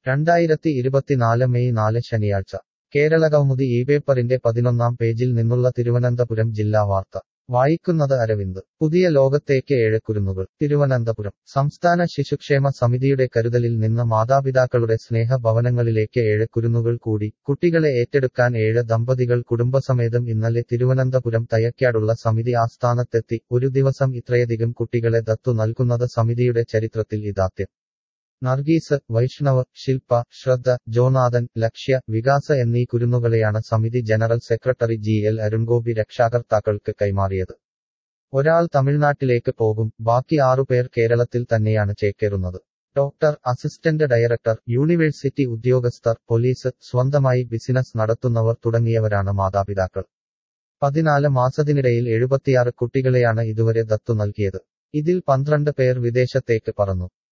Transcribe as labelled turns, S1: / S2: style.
S1: രണ്ടായിരത്തി ഇരുപത്തിനാല് മെയ് നാല് ശനിയാഴ്ച കേരളകൗമുദി ഈ പേപ്പറിന്റെ പതിനൊന്നാം പേജിൽ നിന്നുള്ള തിരുവനന്തപുരം ജില്ലാ വാർത്ത വായിക്കുന്നത് അരവിന്ദ് പുതിയ ലോകത്തേക്ക് ഏഴ് കുരുന്നുകൾ തിരുവനന്തപുരം സംസ്ഥാന ശിശുക്ഷേമ സമിതിയുടെ കരുതലിൽ നിന്ന് മാതാപിതാക്കളുടെ സ്നേഹഭവനങ്ങളിലേക്ക് ഏഴ് കുരുന്നുകൾ കൂടി കുട്ടികളെ ഏറ്റെടുക്കാൻ ഏഴ് ദമ്പതികൾ കുടുംബസമേതം ഇന്നലെ തിരുവനന്തപുരം തയ്യക്കാടുള്ള സമിതി ആസ്ഥാനത്തെത്തി ഒരു ദിവസം ഇത്രയധികം കുട്ടികളെ ദത്തു നൽകുന്നത് സമിതിയുടെ ചരിത്രത്തിൽ ഇതാദ്യം നർഗീസ് വൈഷ്ണവ് ശില്പ ശ്രദ്ധ ജോനാഥൻ ലക്ഷ്യ വികാസ എന്നീ കുരുന്നുകളെയാണ് സമിതി general secretary G L Arungopi രക്ഷാകർത്താക്കൾക്ക് കൈമാറിയത് ഒരാൾ തമിഴ്നാട്ടിലേക്ക് പോകും ബാക്കി ആറുപേർ കേരളത്തിൽ തന്നെയാണ് ചേക്കേറുന്നത് ഡോക്ടർ അസിസ്റ്റന്റ് ഡയറക്ടർ യൂണിവേഴ്സിറ്റി ഉദ്യോഗസ്ഥർ പോലീസ് സ്വന്തമായി ബിസിനസ് നടത്തുന്നവർ തുടങ്ങിയവരാണ് മാതാപിതാക്കൾ പതിനാല് മാസത്തിനിടയിൽ എഴുപത്തിയാറ് കുട്ടികളെയാണ് ഇതുവരെ ദത്തു നൽകിയത് ഇതിൽ പന്ത്രണ്ട് പേർ വിദേശത്തേക്ക് പറന്നു